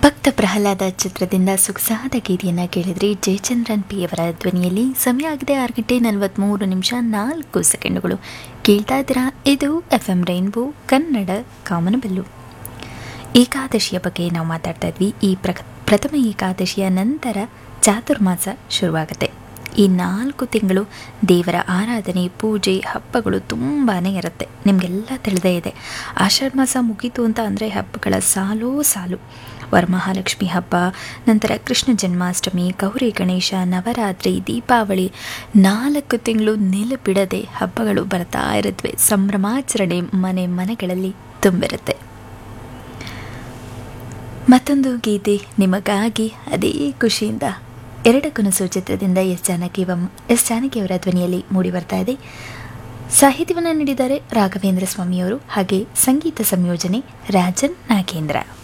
ಭಕ್ತ ಪ್ರಹ್ಲಾದ ಚಿತ್ರದಿಂದ ಸೊಗಸಾದ ಗೀತೆಯನ್ನು ಕೇಳಿದ್ರಿ ಜಯಚಂದ್ರನ್ ಪಿ ಅವರ ಧ್ವನಿಯಲ್ಲಿ ಸಮಯ ಆಗಿದೆ ಆರು ಗಂಟೆ ನಲವತ್ತ್ಮೂರು ನಿಮಿಷ ನಾಲ್ಕು ಸೆಕೆಂಡುಗಳು ಕೇಳ್ತಾ ಇದ್ದೀರಾ ಇದು ಎಫ್ ಎಂ ರೈನ್ಬೋ ಕನ್ನಡ ಕಾಮನಬೆಲ್ಲು ಏಕಾದಶಿಯ ಬಗ್ಗೆ ನಾವು ಮಾತಾಡ್ತಾ ಇದ್ವಿ ಈ ಪ್ರ ಪ್ರಥಮ ಏಕಾದಶಿಯ ನಂತರ ಚಾತುರ್ಮಾಸ ಶುರುವಾಗುತ್ತೆ ಈ ನಾಲ್ಕು ತಿಂಗಳು ದೇವರ ಆರಾಧನೆ ಪೂಜೆ ಹಬ್ಬಗಳು ತುಂಬಾ ಇರುತ್ತೆ ನಿಮಗೆಲ್ಲ ತಿಳಿದೇ ಇದೆ ಆಷಾಢ ಮಾಸ ಮುಗೀತು ಅಂತ ಅಂದರೆ ಹಬ್ಬಗಳ ಸಾಲೋ ಸಾಲು ವರಮಹಾಲಕ್ಷ್ಮಿ ಹಬ್ಬ ನಂತರ ಕೃಷ್ಣ ಜನ್ಮಾಷ್ಟಮಿ ಗೌರಿ ಗಣೇಶ ನವರಾತ್ರಿ ದೀಪಾವಳಿ ನಾಲ್ಕು ತಿಂಗಳು ನಿಲು ಬಿಡದೆ ಹಬ್ಬಗಳು ಬರ್ತಾ ಇರುತ್ತವೆ ಸಂಭ್ರಮಾಚರಣೆ ಮನೆ ಮನೆಗಳಲ್ಲಿ ತುಂಬಿರುತ್ತೆ ಮತ್ತೊಂದು ಗೀತೆ ನಿಮಗಾಗಿ ಅದೇ ಖುಷಿಯಿಂದ ಎರಡು ಕನಸು ಚಿತ್ರದಿಂದ ಎಸ್ ಜಾನಕಿ ವಂ ಎಸ್ ಜಾನಕಿ ಅವರ ಧ್ವನಿಯಲ್ಲಿ ಮೂಡಿ ಬರ್ತಾ ಇದೆ ಸಾಹಿತ್ಯವನ್ನು ನೀಡಿದ್ದಾರೆ ರಾಘವೇಂದ್ರ ಸ್ವಾಮಿಯವರು ಹಾಗೆ ಸಂಗೀತ ಸಂಯೋಜನೆ ರಾಜನ್ ನಾಗೇಂದ್ರ